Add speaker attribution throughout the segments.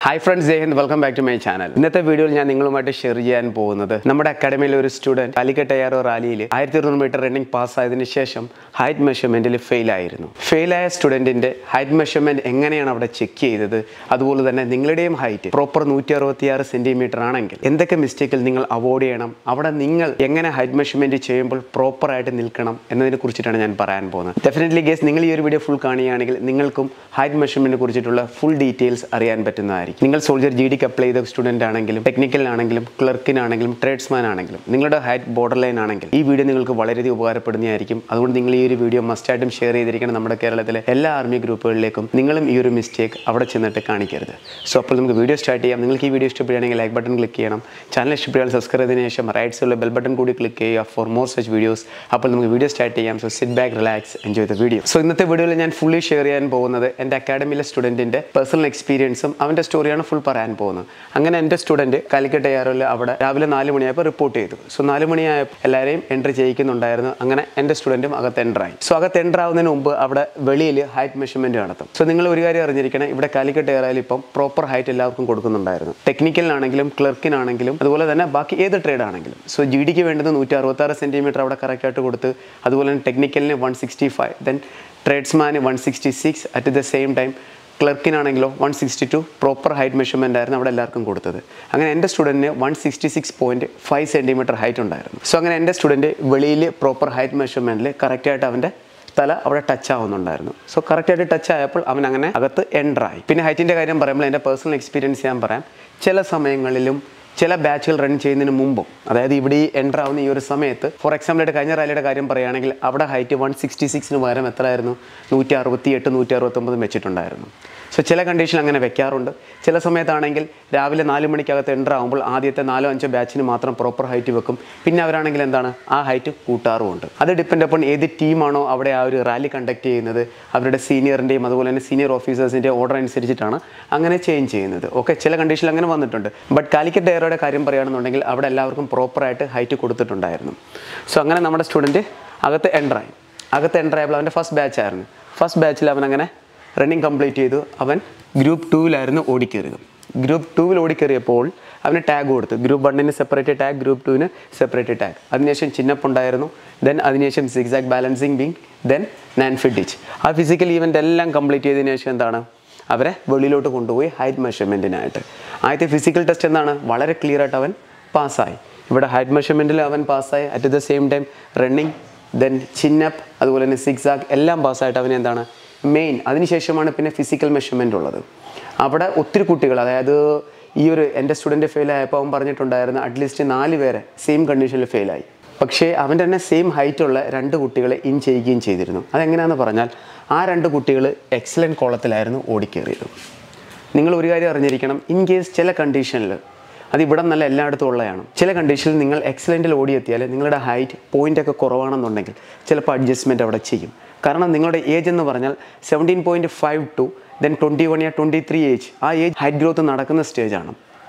Speaker 1: hi friends Jai Hind welcome back to my channel ഇന്നത്തെ വീഡിയോയിൽ ഞാൻ നിങ്ങളുമായിട്ട് ഷെയർ ചെയ്യാൻ പോകുന്നത് നമ്മുടെ അക്കാഡമിയിലെ ഒരു സ്റ്റുഡൻറ്റ് കാലിക്കറ്റ് എയറോ റാലിയിൽ ആയിരത്തി ഇരുന്നൂറ് മീറ്റർ റണ്ണിംഗ് പാസ്സായതിനു ശേഷം ഹൈറ്റ് മെഷർമെൻറ്റിൽ ഫെയിൽ ആയിരുന്നു ഫെയിലായ സ്റ്റുഡൻറ്റിൻ്റെ ഹൈറ്റ് മെഷർമെൻറ്റ് എങ്ങനെയാണ് അവിടെ ചെക്ക് ചെയ്തത് അതുപോലെ തന്നെ നിങ്ങളുടെയും ഹൈറ്റ് പ്രോപ്പർ നൂറ്റി അറുപത്തിയാറ് സെൻറ്റിമീറ്റർ ആണെങ്കിൽ എന്തൊക്കെ മിസ്റ്റേക്കിൽ നിങ്ങൾ അവോയ്ഡ് ചെയ്യണം അവിടെ നിങ്ങൾ എങ്ങനെ ഹൈറ്റ് മെഷർമെൻറ്റ് ചെയ്യുമ്പോൾ പ്രോപ്പറായിട്ട് നിൽക്കണം എന്നതിനെ കുറിച്ചിട്ടാണ് ഞാൻ പറയാൻ പോകുന്നത് ഡെഫിനറ്റ്ലി ഗേസ് നിങ്ങൾ ഈ ഒരു വീഡിയോ ഫുൾ കാണുകയാണെങ്കിൽ നിങ്ങൾക്കും ഹൈറ്റ് മെഷർമെൻറ്റിനെ കുറിച്ചിട്ടുള്ള ഫുൾ ഡീറ്റെയിൽസ് അറിയാൻ പറ്റുന്നതായിരിക്കും നിങ്ങൾ സോൾജർ ജി ഡിക്ക് അപ്ലൈ ചെയ്ത സ്റ്റുഡൻ്റ് ആണെങ്കിലും ടെക്നിക്കലിനാണെങ്കിലും ക്ലർക്കിനാണെങ്കിലും ട്രേഡ്സ്മാൻ ആണെങ്കിലും നിങ്ങളുടെ ഹൈറ്റ് ബോർഡർ ലൈൻ ആണെങ്കിൽ ഈ വീഡിയോ നിങ്ങൾക്ക് വളരെയധികം ഉപകാരപ്പെടുന്നതായിരിക്കും അതുകൊണ്ട് നിങ്ങൾ ഈ ഒരു വീഡിയോ മസ്റ്റായിട്ടും ഷെയർ ചെയ്തിരിക്കണം നമ്മുടെ കേരളത്തിലെ എല്ലാ ആർമി ഗ്രൂപ്പുകളിലേക്കും നിങ്ങളും ഈ ഒരു മിസ്റ്റേക്ക് അവിടെ ചെന്നിട്ട് കാണിക്കരുത് സോ അപ്പോൾ നമുക്ക് വീഡിയോ സ്റ്റാർട്ട് ചെയ്യാം നിങ്ങൾക്ക് ഈ വീഡിയോ ഇഷ്ടപ്പെടുകയാണെങ്കിൽ ലൈക്ക് ബട്ടൺ ക്ലിക്ക് ചെയ്യണം ചാനൽ ഇഷ്ടപ്പെട്ടാൽ സബ്സ്ക്രൈബ് ചെയ്തതിനു ശേഷം റൈറ്റ് സൈഡിലെ ബെൽ ബട്ടൺ കൂടി ക്ലിക്ക് ചെയ്യുക ഫോർ മോർ സച്ച് വീഡിയോസ് അപ്പോൾ നമുക്ക് വീഡിയോ സ്റ്റാർട്ട് ചെയ്യാം so sit back relax enjoy the video so ഇന്നത്തെ വീഡിയോയിൽ ഞാൻ ഫുള്ളി ഷെയർ ചെയ്യാൻ പോകുന്നത് എൻ്റെ അക്കാഡമിയിലെ സ്റ്റുഡൻറ്റിൻ്റെ പേഴ്സണൽ എക്സ്പീരിയൻസും അവൻ്റെ സ്റ്റോറിയാണ് ഫുൾ പറയാൻ പോകുന്നത് അങ്ങനെ എൻ്റെ സ്റ്റുഡൻറ്റ് കാലിക്കറ്റ് എയറിൽ അവിടെ രാവിലെ നാല് മണിയായപ്പോൾ റിപ്പോർട്ട് ചെയ്തു സോ നാല് മണിയായപ്പോൾ എല്ലാവരെയും എൻട്രി ചെയ്യിക്കുന്നുണ്ടായിരുന്നു അങ്ങനെ എൻ്റെ സ്റ്റുഡൻറ്റും അകത്ത് എൻ്റർ ആയി സോ അകത്ത് എൻ്റർ ആവുന്നതിന് മുമ്പ് അവിടെ വെളിയിൽ ഹൈറ്റ് മെഷർമെൻറ്റ് നടത്തും സോ നിങ്ങൾ ഒരു കാര്യം അറിഞ്ഞിരിക്കണം ഇവിടെ കാലിക്കറ്റ് എയറിൽ ഇപ്പം പ്രോപ്പർ ഹൈറ്റ് എല്ലാവർക്കും കൊടുക്കുന്നുണ്ടായിരുന്നു ടെക്നിക്കലിനാണെങ്കിലും ക്ലർക്കിനാണെങ്കിലും അതുപോലെ തന്നെ ബാക്കി ഏത് ട്രേഡ് ആണെങ്കിലും സോ ജി ഡിക്ക് വേണ്ടത് നൂറ്റി അറുപത്താറ് സെൻറ്റിമീറ്റർ അവിടെ കറക്റ്റായിട്ട് കൊടുത്ത് അതുപോലെ തന്നെ ടെക്നിക്കലിന് വൺ സിക്സ്റ്റി ഫൈവ് ദെൻ ട്രേഡ്സ്മാന് one sixty six at the same time ക്ലർക്കിനാണെങ്കിലോ one sixty two proper height measurement ആയിരുന്നു അവിടെ എല്ലാവർക്കും കൊടുത്തത് അങ്ങനെ എൻ്റെ സ്റ്റുഡൻറ്റിന് one sixty six point five centimetre height ഉണ്ടായിരുന്നു സോ അങ്ങനെ എൻ്റെ സ്റ്റുഡൻറ്റ് വെളിയിൽ പ്രോപ്പർ ഹൈറ്റ് മെഷർമെൻറ്റിൽ കറക്റ്റായിട്ട് അവൻ്റെ തല അവിടെ ടച്ച് ആവുന്നുണ്ടായിരുന്നു സോ കറക്റ്റായിട്ട് ടച്ച് ആയപ്പോൾ അവൻ അങ്ങനെ അകത്ത് എൻ്റർ ആയി പിന്നെ ഹൈറ്റിൻ്റെ കാര്യം പറയുമ്പോൾ എൻ്റെ പേഴ്സണൽ എക്സ്പീരിയൻസ് ഞാൻ പറയാം ചില സമയങ്ങളിലും ചില ബാച്ചുകൾ റൺ ചെയ്യുന്നതിന് മുമ്പും അതായത് ഇവിടെ ഈ എൻ്റർ ആവുന്ന ഈ ഒരു സമയത്ത് ഫോർ എക്സാമ്പിൾ ആയിട്ട് കഴിഞ്ഞ റാലിയുടെ കാര്യം പറയുകയാണെങ്കിൽ അവിടെ ഹൈറ്റ് വൺ സിക്സ്റ്റി സിക്സിന് പകരം എത്രയായിരുന്നു നൂറ്റി അറുപത്തി എട്ട് നൂറ്റി അറുപത്തൊമ്പതും വെച്ചിട്ടുണ്ടായിരുന്നു സോ ചില കണ്ടീഷൻ അങ്ങനെ വെക്കാറുണ്ട് ചില സമയത്താണെങ്കിൽ രാവിലെ നാല് മണിക്കകത്ത് എൻ്റർ ആകുമ്പോൾ ആദ്യത്തെ നാലോ അഞ്ചോ ബാച്ചിന് മാത്രം പ്രോപ്പർ ഹൈറ്റ് വെക്കും പിന്നെ അവരാണെങ്കിൽ എന്താണ് ആ ഹൈറ്റ് കൂട്ടാറുമുണ്ട് അത് ഡിപ്പെൻഡ് അപ്പോൾ ഏത് ടീമാണോ അവിടെ ആ ഒരു റാലി കണ്ടക്ട് ചെയ്യുന്നത് അവരുടെ സീനിയറിൻ്റെയും അതുപോലെ തന്നെ സീനിയർ ഓഫീസേഴ്സിൻ്റെയും ഓർഡർ അനുസരിച്ചിട്ടാണ് അങ്ങനെ ചേഞ്ച് ചെയ്യുന്നത് ഓക്കെ ചില കണ്ടീഷനിൽ അങ്ങനെ വന്നിട്ടുണ്ട് ബട്ട് കാലിക്കറ്റ് എയറോയുടെ കാര്യം പറയുകയാണെന്നുണ്ടെങ്കിൽ അവിടെ എല്ലാവർക്കും പ്രോപ്പറായിട്ട് ഹൈറ്റ് കൊടുത്തിട്ടുണ്ടായിരുന്നു സോ അങ്ങനെ നമ്മുടെ സ്റ്റുഡൻറ്റ് അകത്ത് എൻ്റർ ആയി അകത്ത് എൻ്റർ ആയപ്പോൾ അവൻ്റെ ഫസ്റ്റ് ബാച്ച് ആയിരുന്നു ഫസ്റ്റ് ബാച്ചിൽ അവൻ അങ്ങനെ റണ്ണിങ് കംപ്ലീറ്റ് ചെയ്തു അവൻ ഗ്രൂപ്പ് ടൂവിലായിരുന്നു ഓടിക്കയറിയത് ഗ്രൂപ്പ് ടൂവിൽ ഓടിക്കയറിയപ്പോൾ അവന് ടാഗ് കൊടുത്തു ഗ്രൂപ്പ് വണ്ണിന് സെപ്പറേറ്റ് ടാഗ് ഗ്രൂപ്പ് ടുവിന് സെപ്പറേറ്റ് ടാഗ് അതിനുശേഷം ചിന്നപ്പ് ഉണ്ടായിരുന്നു ദെൻ അതിനുശേഷം സിക്സാക് ബാലൻസിങ് ബിങ് ദെൻ നാൻ ഫിഡിച്ച് ആ ഫിസിക്കൽ ഈവൻ്റ് എല്ലാം കംപ്ലീറ്റ് ചെയ്തതിനു ശേഷം എന്താണ് അവരെ വെളിയിലോട്ട് കൊണ്ടുപോയി ഹൈറ്റ് മെഷർമെൻറ്റിനായിട്ട് ആദ്യത്തെ ഫിസിക്കൽ ടെസ്റ്റ് എന്താണ് വളരെ ക്ലിയർ ആയിട്ട് അവൻ പാസ്സായി ഇവിടെ ഹൈറ്റ് മെഷർമെൻറ്റിൽ അവൻ പാസ്സായി at the same time running then chin up അതുപോലെ തന്നെ സിക്സാക് എല്ലാം പാസ്സായിട്ട് അവൻ എന്താണ് മെയിൻ അതിനുശേഷമാണ് പിന്നെ ഫിസിക്കൽ മെഷർമെൻ്റ് ഉള്ളത് അവിടെ ഒത്തിരി കുട്ടികൾ അതായത് ഈ ഒരു എൻ്റെ സ്റ്റുഡൻറ്റ് ഫെയിൽ ആയപ്പോൾ അവൻ പറഞ്ഞിട്ടുണ്ടായിരുന്നു അറ്റ്ലീസ്റ്റ് നാല് പേരെ സെയിം കണ്ടീഷനിൽ ഫെയിലായി പക്ഷേ അവൻ്റെ തന്നെ സെയിം ഹൈറ്റുള്ള രണ്ട് കുട്ടികളെ ഇൻ ചെയ്യുകയും ചെയ്തിരുന്നു അതെങ്ങനെയാണെന്ന് പറഞ്ഞാൽ ആ രണ്ട് കുട്ടികൾ എക്സലൻറ്റ് കോളത്തിലായിരുന്നു ഓടിക്കേറിയത് നിങ്ങൾ ഒരു കാര്യം അറിഞ്ഞിരിക്കണം ഇൻ കേസ് ചില കണ്ടീഷനിൽ അത് ഇവിടെ നല്ല എല്ലായിടത്തും ഉള്ളതാണ് ചില കണ്ടീഷനിൽ നിങ്ങൾ എക്സലൻറ്റിൽ ഓടിയെത്തിയാൽ നിങ്ങളുടെ ഹൈറ്റ് പോയിൻ്റ് ഒക്കെ കുറവാണെന്നുണ്ടെങ്കിൽ ചിലപ്പോൾ അഡ്ജസ്റ്റ്മെൻറ്റ് അവിടെ ചെയ്യും കാരണം നിങ്ങളുടെ ഏജ് എന്ന് പറഞ്ഞാൽ seventeen point five to then twenty one year twenty three age ആ ഏജ് ഹൈറ്റ് ഗ്രോത്ത് നടക്കുന്ന സ്റ്റേജാണ്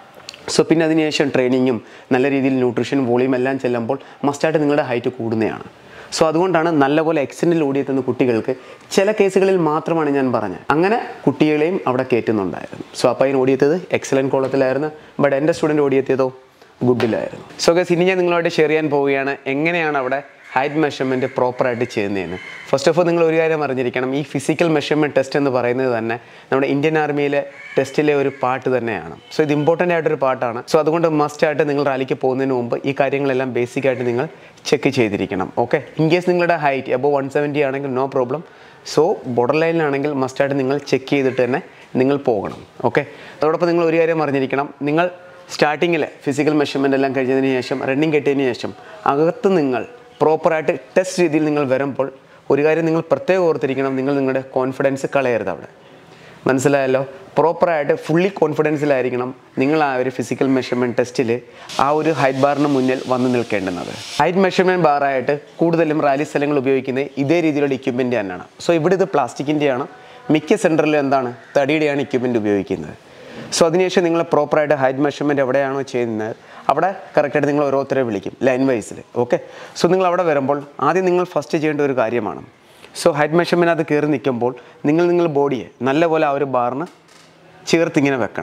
Speaker 1: സോ പിന്നെ അതിനുശേഷം ട്രെയിനിങ്ങും നല്ല രീതിയിൽ ന്യൂട്രീഷൻ വോളിയം എല്ലാം ചെല്ലുമ്പോൾ മസ്റ്റായിട്ട് നിങ്ങളുടെ ഹൈറ്റ് കൂടുന്നതാണ് സോ അതുകൊണ്ടാണ് നല്ലപോലെ എക്സെൻറ്റിൽ ഓടിയെത്തുന്ന കുട്ടികൾക്ക് ചില കേസുകളിൽ മാത്രമാണ് ഞാൻ പറഞ്ഞത് അങ്ങനെ കുട്ടികളെയും അവിടെ കയറ്റുന്നുണ്ടായിരുന്നു സോ അപ്പോൾ അതിന് ഓടിയെത്തിയത് എക്സലൻറ്റ് കോളത്തിലായിരുന്നു ബട്ട് എൻ്റെ സ്റ്റുഡൻറ്റ് ഓടിയെത്തിയതോ ഗുഡിലായിരുന്നു സോ ഗസ് ഇനി ഞാൻ നിങ്ങളോട് ഷെയർ ചെയ്യാൻ പോവുകയാണ് എങ്ങനെയാണ് അവിടെ ഹൈറ്റ് മെഷർമെൻറ്റ് പ്രോപ്പറായിട്ട് ചെയ്യുന്നതെന്ന് ഫസ്റ്റ് ഓഫ് ഓൾ നിങ്ങൾ ഒരു കാര്യം അറിഞ്ഞിരിക്കണം ഈ ഫിസിക്കൽ മെഷർമെൻറ്റ് ടെസ്റ്റ് എന്ന് പറയുന്നത് തന്നെ നമ്മുടെ ഇന്ത്യൻ ആർമിയിലെ ടെസ്റ്റിലെ ഒരു പാർട്ട് തന്നെയാണ് സോ ഇത് ഇമ്പോർട്ടൻ്റ് ആയിട്ടൊരു പാർട്ടാണ് സോ അതുകൊണ്ട് മസ്റ്റായിട്ട് നിങ്ങൾ റാലിക്ക് പോകുന്നതിന് മുമ്പ് ഈ കാര്യങ്ങളെല്ലാം ബേസിക് ആയിട്ട് നിങ്ങൾ ചെക്ക് ചെയ്തിരിക്കണം ഓക്കെ ഇൻ കേസ് നിങ്ങളുടെ ഹൈറ്റ് അബോ വൺ സെവൻറ്റി ആണെങ്കിൽ നോ പ്രോബ്ലം സോ ബോർഡർ ലൈനിലാണെങ്കിൽ മസ്റ്റായിട്ട് നിങ്ങൾ ചെക്ക് ചെയ്തിട്ട് തന്നെ നിങ്ങൾ പോകണം ഓക്കെ അതോടൊപ്പം നിങ്ങൾ ഒരു കാര്യം അറിഞ്ഞിരിക്കണം നിങ്ങൾ സ്റ്റാർട്ടിങ്ങിൽ ഫിസിക്കൽ മെഷർമെൻ്റ് എല്ലാം കഴിഞ്ഞതിന് ശേഷം റണ്ണിങ് കെട്ടിയതിന് ശേഷം അകത്ത് നിങ്ങൾ പ്രോപ്പറായിട്ട് ടെസ്റ്റ് രീതിയിൽ നിങ്ങൾ വരുമ്പോൾ ഒരു കാര്യം നിങ്ങൾ പ്രത്യേകം ഓർത്തിരിക്കണം നിങ്ങൾ നിങ്ങളുടെ കോൺഫിഡൻസ് കളയരുത് അവിടെ മനസ്സിലായല്ലോ പ്രോപ്പറായിട്ട് ഫുള്ളി കോൺഫിഡൻസിലായിരിക്കണം നിങ്ങൾ ആ ഒരു ഫിസിക്കൽ മെഷർമെൻറ്റ് ടെസ്റ്റിൽ ആ ഒരു ഹൈറ്റ് ബാറിന് മുന്നിൽ വന്നു നിൽക്കേണ്ടുന്നത് ഹൈറ്റ് മെഷർമെൻറ്റ് ബാറായിട്ട് കൂടുതലും റാലി സ്ഥലങ്ങൾ ഉപയോഗിക്കുന്നത് ഇതേ രീതിയിലുള്ള ഇക്വിപ്മെൻറ്റ് തന്നെയാണ് സോ ഇവിടെ ഇത് പ്ലാസ്റ്റിക്കിൻ്റെയാണ് മിക്ക സെൻറ്ററിലും എന്താണ് തടിയുടെയാണ് ഇക്വിപ്മെൻറ്റ് ഉപയോഗിക്കുന്നത് സോ അതിനുശേഷം നിങ്ങൾ പ്രോപ്പറായിട്ട് ഹൈറ്റ് മെഷർമെൻറ്റ് എവിടെയാണോ ചെയ്യുന്നത് അവിടെ കറക്റ്റായിട്ട് നിങ്ങൾ ഓരോരുത്തരെ വിളിക്കും ലൈൻ വൈസിൽ ഓക്കെ സോ നിങ്ങൾ അവിടെ വരുമ്പോൾ ആദ്യം നിങ്ങൾ ഫസ്റ്റ് ചെയ്യേണ്ട ഒരു കാര്യമാണ് സോ ഹൈറ്റ് മെഷർമെൻറ്റ് അത് കയറി നിൽക്കുമ്പോൾ നിങ്ങൾ നിങ്ങൾ ബോഡിയെ നല്ലപോലെ ആ ഒരു ബാറിന് ചേർത്തിങ്ങനെ വെക്കണം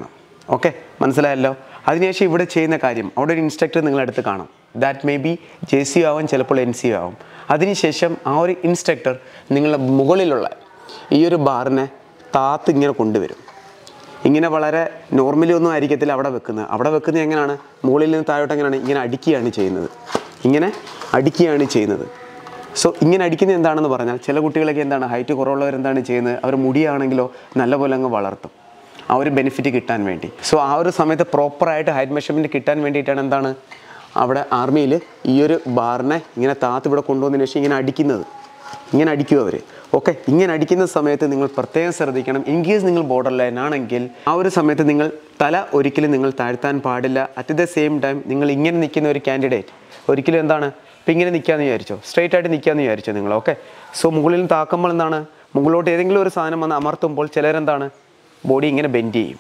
Speaker 1: ഓക്കെ മനസ്സിലായല്ലോ അതിനുശേഷം ഇവിടെ ചെയ്യുന്ന കാര്യം അവിടെ ഒരു ഇൻസ്ട്രക്ടർ നിങ്ങളടുത്ത് കാണും that may be J C ആവും ചിലപ്പോൾ എൻ സി ആവും അതിനുശേഷം ആ ഒരു ഇൻസ്ട്രക്ടർ നിങ്ങളുടെ മുകളിലുള്ള ഈ ഒരു ബാറിനെ താത്ത് ഇങ്ങനെ കൊണ്ടുവരും ഇങ്ങനെ വളരെ നോർമലി ഒന്നും ആയിരിക്കത്തില്ല അവിടെ വെക്കുന്നത് അവിടെ വെക്കുന്നത് എങ്ങനെയാണ് മുകളിൽ നിന്ന് താഴോട്ട് എങ്ങനെയാണ് ഇങ്ങനെ അടിക്കുകയാണ് ചെയ്യുന്നത് ഇങ്ങനെ അടിക്കുകയാണ് ചെയ്യുന്നത് സോ ഇങ്ങനെ അടിക്കുന്നത് എന്താണെന്ന് പറഞ്ഞാൽ ചില കുട്ടികളൊക്കെ എന്താണ് ഹൈറ്റ് കുറവുള്ളവർ എന്താണ് ചെയ്യുന്നത് അവർ മുടിയാണെങ്കിലോ നല്ലപോലെ അങ്ങ് വളർത്തും ആ ഒരു ബെനിഫിറ്റ് കിട്ടാൻ വേണ്ടി സോ ആ ഒരു സമയത്ത് പ്രോപ്പറായിട്ട് ഹൈറ്റ് മെഷർമെൻറ്റ് കിട്ടാൻ വേണ്ടിയിട്ടാണ് എന്താണ് അവിടെ ആർമിയിൽ ഈ ഒരു ബാറിനെ ഇങ്ങനെ താത്ത് ഇവിടെ കൊണ്ടുവന്നതിന് ശേഷം ഇങ്ങനെ അടിക്കുന്നത് ഇങ്ങനെ അടിക്കും അവർ ഓക്കെ ഇങ്ങനെ അടിക്കുന്ന സമയത്ത് നിങ്ങൾ പ്രത്യേകം ശ്രദ്ധിക്കണം ഇൻ കേസ് നിങ്ങൾ ബോർഡർ ലൈൻ ആണെങ്കിൽ ആ ഒരു സമയത്ത് നിങ്ങൾ തല ഒരിക്കലും നിങ്ങൾ താഴ്ത്താൻ പാടില്ല അറ്റ് ദ സെയിം ടൈം നിങ്ങൾ ഇങ്ങനെ നിൽക്കുന്ന ഒരു കാൻഡിഡേറ്റ് ഒരിക്കലും എന്താണ് ഇപ്പം ഇങ്ങനെ നിൽക്കാമെന്ന് വിചാരിച്ചോ സ്ട്രൈറ്റ് ആയിട്ട് നിൽക്കാമെന്ന് വിചാരിച്ചോ നിങ്ങൾ ഓക്കെ സോ മുകളിൽ നിന്ന് താക്കുമ്പോൾ എന്താണ് മുകളിലോട്ട് ഏതെങ്കിലും ഒരു സാധനം വന്ന് അമർത്തുമ്പോൾ ചിലരെന്താണ് ബോഡി ഇങ്ങനെ ബെൻഡ് ചെയ്യും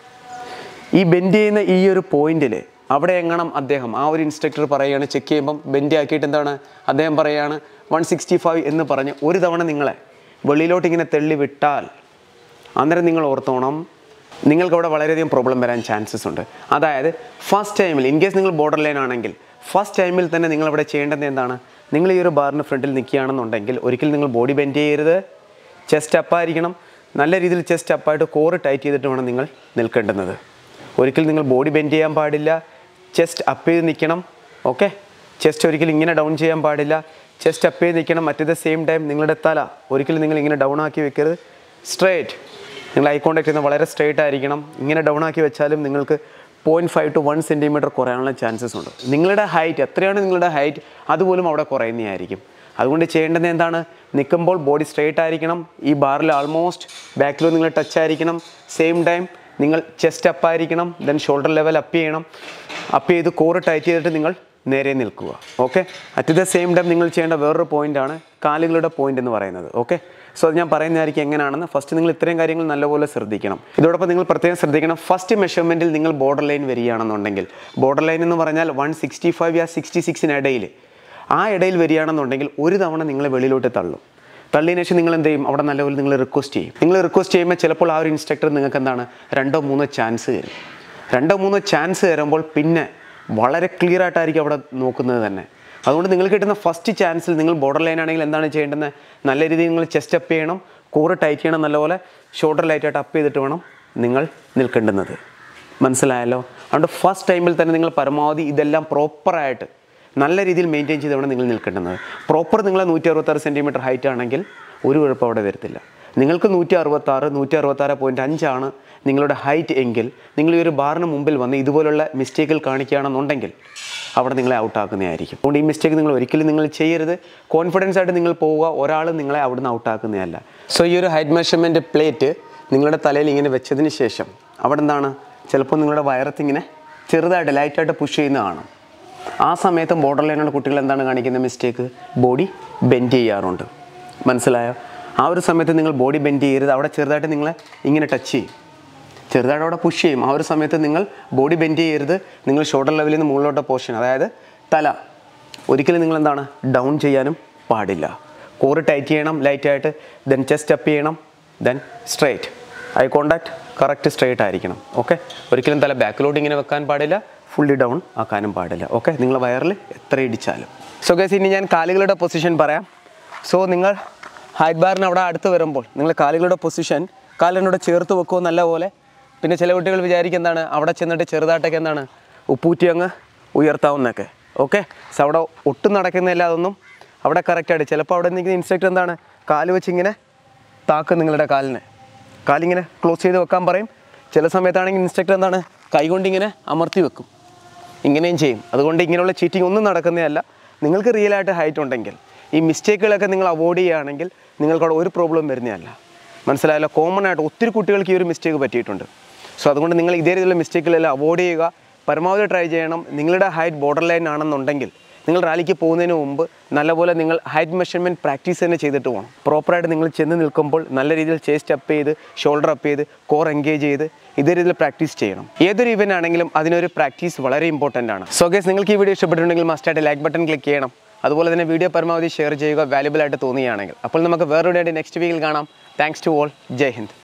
Speaker 1: ഈ ബെൻഡ് ചെയ്യുന്ന ഈ ഒരു പോയിന്റിൽ അവിടെ എങ്ങണം അദ്ദേഹം ആ ഒരു ഇൻസ്ട്രക്ടർ പറയുകയാണ് ചെക്ക് ചെയ്യുമ്പം ബെൻഡ് ആക്കിയിട്ട് എന്താണ് അദ്ദേഹം പറയുകയാണ് വൺ സിക്സ്റ്റി ഫൈവ് എന്ന് പറഞ്ഞ് ഒരു തവണ നിങ്ങളെ വെളിയിലോട്ട് ഇങ്ങനെ തെള്ളി വിട്ടാൽ അന്നേരം നിങ്ങൾ ഓർത്തോണം നിങ്ങൾക്ക് അവിടെ വളരെയധികം പ്രോബ്ലം വരാൻ ചാൻസസ് ഉണ്ട് അതായത് ഫസ്റ്റ് ടൈമിൽ ഇൻ കേസ് നിങ്ങൾ ബോർഡർ ലൈൻ ആണെങ്കിൽ ഫസ്റ്റ് ടൈമിൽ തന്നെ നിങ്ങൾ അവിടെ ചെയ്യേണ്ടത് എന്താണ് നിങ്ങൾ ഈ ഒരു ബാറിന് ഫ്രണ്ടിൽ നിൽക്കുകയാണെന്നുണ്ടെങ്കിൽ ഒരിക്കലും നിങ്ങൾ ബോഡി ബെൻഡ് ചെയ്യരുത് ചെസ്റ്റ് അപ്പായിരിക്കണം നല്ല രീതിയിൽ ചെസ്റ്റ് അപ്പായിട്ട് കോറ് ടൈറ്റ് ചെയ്തിട്ട് വേണം നിങ്ങൾ നിൽക്കേണ്ടുന്നത് ഒരിക്കലും നിങ്ങൾ ബോഡി ബെൻഡ് ചെയ്യാൻ പാടില്ല ചെസ്റ്റ് അപ്പ് ചെയ്ത് നിൽക്കണം ഓക്കെ ചെസ്റ്റ് ഒരിക്കലും ഇങ്ങനെ ഡൗൺ ചെയ്യാൻ പാടില്ല ചെസ്റ്റ് അപ്പ് ചെയ്ത് നിൽക്കണം മറ്റേ ദ സെയിം ടൈം നിങ്ങളുടെ തല ഒരിക്കലും നിങ്ങൾ ഇങ്ങനെ ഡൗൺ ആക്കി വെക്കരുത് സ്ട്രേറ്റ് നിങ്ങൾ ഐ കോണ്ടാക്ട് ചെയ്യുന്നത് വളരെ സ്ട്രേറ്റ് ആയിരിക്കണം ഇങ്ങനെ ഡൗൺ ആക്കി വെച്ചാലും നിങ്ങൾക്ക് point five to one centimetre കുറയാനുള്ള ചാൻസസ് ഉണ്ട് നിങ്ങളുടെ ഹൈറ്റ് എത്രയാണ് നിങ്ങളുടെ ഹൈറ്റ് അതുപോലും അവിടെ കുറയുന്നതായിരിക്കും അതുകൊണ്ട് ചെയ്യേണ്ടത് എന്താണ് നിൽക്കുമ്പോൾ ബോഡി സ്ട്രേറ്റ് ആയിരിക്കണം ഈ ബാറിൽ ആൾമോസ്റ്റ് ബാക്കിലോ നിങ്ങൾ ടച്ച് ആയിരിക്കണം സെയിം ടൈം നിങ്ങൾ ചെസ്റ്റ് അപ്പ് ആയിരിക്കണം ദെൻ ഷോൾഡർ ലെവൽ അപ്പ് ചെയ്യണം അപ്പ് ചെയ്ത് കോറ് ടൈറ്റ് ചെയ്തിട്ട് നിങ്ങൾ നേരെ നിൽക്കുക okay at the same time നിങ്ങൾ ചെയ്യേണ്ട വേറൊരു പോയിൻ്റാണ് കാലുകളുടെ പോയിന്റ് എന്ന് പറയുന്നത് ഓക്കെ സോ അത് ഞാൻ പറയുന്നതായിരിക്കും എങ്ങനെയാണെന്ന് ഫസ്റ്റ് നിങ്ങൾ ഇത്രയും കാര്യങ്ങൾ നല്ലപോലെ ശ്രദ്ധിക്കണം ഇതോടൊപ്പം നിങ്ങൾ പ്രത്യേകം ശ്രദ്ധിക്കണം ഫസ്റ്റ് മെഷർമെൻറ്റിൽ നിങ്ങൾ ബോർഡർ ലൈൻ വരികയാണെന്നുണ്ടെങ്കിൽ ബോർഡർ ലൈൻ എന്ന് പറഞ്ഞാൽ വൺ സിക്സ്റ്റി ഫൈവ് യാ സിക്സ്റ്റി സിക്സിനിടയിൽ ആ ഇടയിൽ വരികയാണെന്നുണ്ടെങ്കിൽ ഒരു തവണ നിങ്ങളെ വെളിയിലോട്ട് തള്ളും തള്ളിയതിനു ശേഷം നിങ്ങൾ എന്ത് ചെയ്യും അവിടെ നല്ലപോലെ നിങ്ങൾ റിക്വസ്റ്റ് ചെയ്യും നിങ്ങൾ റിക്വസ്റ്റ് ചെയ്യുമ്പോൾ ചിലപ്പോൾ ആ ഒരു ഇൻസ്ട്രക്ടർ നിങ്ങൾക്ക് എന്താണ് രണ്ടോ മൂന്നോ ചാൻസ് തരും രണ്ടോ മൂന്നോ ചാൻസ് തരുമ്പോൾ പിന്നെ വളരെ ക്ലിയർ ആയിട്ടായിരിക്കും അവിടെ നോക്കുന്നത് തന്നെ അതുകൊണ്ട് നിങ്ങൾക്ക് കിട്ടുന്ന ഫസ്റ്റ് ചാൻസിൽ നിങ്ങൾ ബോർഡർ ലൈൻ ആണെങ്കിൽ എന്താണ് ചെയ്യേണ്ടത് നല്ല രീതിയിൽ നിങ്ങൾ ചെസ്റ്റ് അപ്പ് ചെയ്യണം കൂറ് ടൈറ്റ് ചെയ്യണം നല്ലപോലെ ഷോൾഡർ ലൈറ്റായിട്ട് അപ്പ് ചെയ്തിട്ട് വേണം നിങ്ങൾ നിൽക്കേണ്ടുന്നത് മനസ്സിലായല്ലോ അതുകൊണ്ട് ഫസ്റ്റ് ടൈമിൽ തന്നെ നിങ്ങൾ പരമാവധി ഇതെല്ലാം പ്രോപ്പറായിട്ട് നല്ല രീതിയിൽ മെയിൻറ്റെയിൻ ചെയ്ത് വേണം നിങ്ങൾ നിൽക്കേണ്ടുന്നത് പ്രോപ്പർ നിങ്ങൾ നൂറ്റി അറുപത്താറ് സെൻറ്റിമീറ്റർ ഹൈറ്റ് ആണെങ്കിൽ ഒരു കുഴപ്പം അവിടെ വരത്തില്ല നിങ്ങൾക്ക് നൂറ്റി അറുപത്താറ് നൂറ്റി അറുപത്താറ് പോയിൻറ്റ് അഞ്ചാണ് നിങ്ങളുടെ ഹൈറ്റ് എങ്കിൽ നിങ്ങൾ ഈ ഒരു ബാറിന് മുമ്പിൽ വന്ന് ഇതുപോലുള്ള മിസ്റ്റേക്കുകൾ കാണിക്കുകയാണെന്നുണ്ടെങ്കിൽ അവിടെ നിങ്ങളെ ഔട്ടാക്കുന്നതായിരിക്കും അതുകൊണ്ട് ഈ മിസ്റ്റേക്ക് നിങ്ങൾ ഒരിക്കലും നിങ്ങൾ ചെയ്യരുത് കോൺഫിഡൻസ് ആയിട്ട് നിങ്ങൾ പോവുക ഒരാൾ നിങ്ങളെ അവിടുന്ന് ഔട്ടാക്കുന്നതല്ല സോ ഈ ഒരു ഹൈറ്റ് മെഷർമെൻറ്റ് പ്ലേറ്റ് നിങ്ങളുടെ തലയിൽ ഇങ്ങനെ വെച്ചതിന് ശേഷം അവിടെ എന്താണ് ചിലപ്പോൾ നിങ്ങളുടെ വയറത്തിങ്ങനെ ചെറുതായിട്ട് ലൈറ്റായിട്ട് പുഷ് ചെയ്യുന്ന കാണും ആ സമയത്ത് ബോർഡർ ലൈനുള്ള കുട്ടികൾ എന്താണ് കാണിക്കുന്ന മിസ്റ്റേക്ക് ബോഡി ബെൻഡ് ചെയ്യാറുണ്ട് മനസ്സിലായോ ആ ഒരു സമയത്ത് നിങ്ങൾ ബോഡി ബെൻഡ് ചെയ്യരുത് അവിടെ ചെറുതായിട്ട് നിങ്ങളെ ഇങ്ങനെ ടച്ച് ചെയ്യും ചെറുതായിട്ട് അവിടെ പുഷ് ചെയ്യും ആ ഒരു സമയത്ത് നിങ്ങൾ ബോഡി ബെൻഡ് ചെയ്യരുത് നിങ്ങൾ ഷോൾഡർ ലെവലിൽ നിന്ന് മുകളിലോട്ട് പോർഷൻ അതായത് തല ഒരിക്കലും നിങ്ങൾ എന്താണ് ഡൗൺ ചെയ്യാനും പാടില്ല കോറ് ടൈറ്റ് ചെയ്യണം ലൈറ്റായിട്ട് ദെൻ ചെസ്റ്റ് അപ്പ് ചെയ്യണം then straight eye contact correct straight ആയിരിക്കണം ഓക്കെ ഒരിക്കലും തല ബാക്കിലോട്ട് ഇങ്ങനെ വെക്കാൻ പാടില്ല ഫുള്ളി ഡൗൺ ആക്കാനും പാടില്ല ഓക്കെ നിങ്ങൾ വയറിൽ എത്ര ഇടിച്ചാലും സോ ഗൈസ് ഇനി ഞാൻ കാലുകളുടെ പൊസിഷൻ പറയാം സോ നിങ്ങൾ ഹൈറ്റ് ബാറിന് അവിടെ അടുത്ത് വരുമ്പോൾ നിങ്ങൾ കാലുകളുടെ പൊസിഷൻ കാലിനോട് ചേർത്ത് വെക്കുമോ നല്ല പോലെ പിന്നെ ചില കുട്ടികൾ വിചാരിക്കും എന്താണ് അവിടെ ചെന്നിട്ട് ചെറുതായിട്ടൊക്കെ എന്താണ് ഉപ്പൂറ്റി അങ്ങ് ഉയർത്താവുന്നൊക്കെ ഓക്കെ സോ അവിടെ ഒട്ടും നടക്കുന്നില്ല അതൊന്നും അവിടെ കറക്റ്റായിട്ട് ചിലപ്പോൾ അവിടെ നിൽക്കുന്ന ഇൻസ്ട്രക്ടർ എന്താണ് കാല് വെച്ച് ഇങ്ങനെ താക്കും നിങ്ങളുടെ കാലിനെ കാലിങ്ങനെ ക്ലോസ് ചെയ്ത് വെക്കാൻ പറയും ചില സമയത്താണെങ്കിൽ ഇൻസ്ട്രക്ടർ എന്താണ് കൈകൊണ്ട് ഇങ്ങനെ അമർത്തി വെക്കും ഇങ്ങനെയും ചെയ്യും അതുകൊണ്ട് ഇങ്ങനെയുള്ള ചീറ്റിംഗ് ഒന്നും നടക്കുന്നതല്ല നിങ്ങൾക്ക് റിയൽ ആയിട്ട് ഹൈറ്റ് ഉണ്ടെങ്കിൽ ഈ മിസ്റ്റേക്കുകളൊക്കെ നിങ്ങൾ അവോയ്ഡ് ചെയ്യുകയാണെങ്കിൽ നിങ്ങൾക്ക് അവിടെ ഒരു പ്രോബ്ലം വരുന്നതല്ല മനസ്സിലായല്ലോ കോമൺ ആയിട്ട് ഒത്തിരി കുട്ടികൾക്ക് ഈ ഒരു മിസ്റ്റേക്ക് പറ്റിയിട്ടുണ്ട് സോ അതുകൊണ്ട് നിങ്ങൾ ഇതേ രീതിയിലുള്ള മിസ്റ്റേക്കുകളെല്ലാം അവോയ്ഡ് ചെയ്യുക പരമാവധി ട്രൈ ചെയ്യണം നിങ്ങളുടെ ഹൈറ്റ് ബോർഡർ ലൈൻ ആണെന്നുണ്ടെങ്കിൽ നിങ്ങൾ റാലിക്ക് പോകുന്നതിന് മുമ്പ് നല്ലപോലെ നിങ്ങൾ ഹൈറ്റ് മെഷർമെൻറ്റ് പ്രാക്ടീസ് തന്നെ ചെയ്തിട്ട് പോകണം പ്രോപ്പറായിട്ട് നിങ്ങൾ ചെന്ന് നിൽക്കുമ്പോൾ നല്ല രീതിയിൽ ചേസ്റ്റ് അപ്പ് ചെയ്ത് ഷോൾഡർ അപ്പ് ചെയ്ത് കോർ എൻഗേജ് ചെയ്ത് ഇതേ രീതിയിൽ പ്രാക്ടീസ് ചെയ്യണം ഏതൊരു ഇവൻ്റ് ആണെങ്കിലും അതിനൊരു പ്രാക്ടീസ് വളരെ ഇമ്പോർട്ടൻ്റ് ആണ് സോ ഗേസ് നിങ്ങൾക്ക് ഈ വീഡിയോ ഇഷ്ടപ്പെട്ടിട്ടുണ്ടെങ്കിൽ മസ്റ്റായിട്ട് ലൈക്ക് ബട്ടൺ ക്ലിക്ക് ചെയ്യണം അതുപോലെ തന്നെ വീഡിയോ പരമാവധി ഷെയർ ചെയ്യുക വാല്യുബിൾ ആയിട്ട് തോന്നുകയാണെങ്കിൽ അപ്പോൾ നമുക്ക് വേറൊരു നെക്സ്റ്റ് വീക്കിൽ കാണാം thanks to all Jai Hind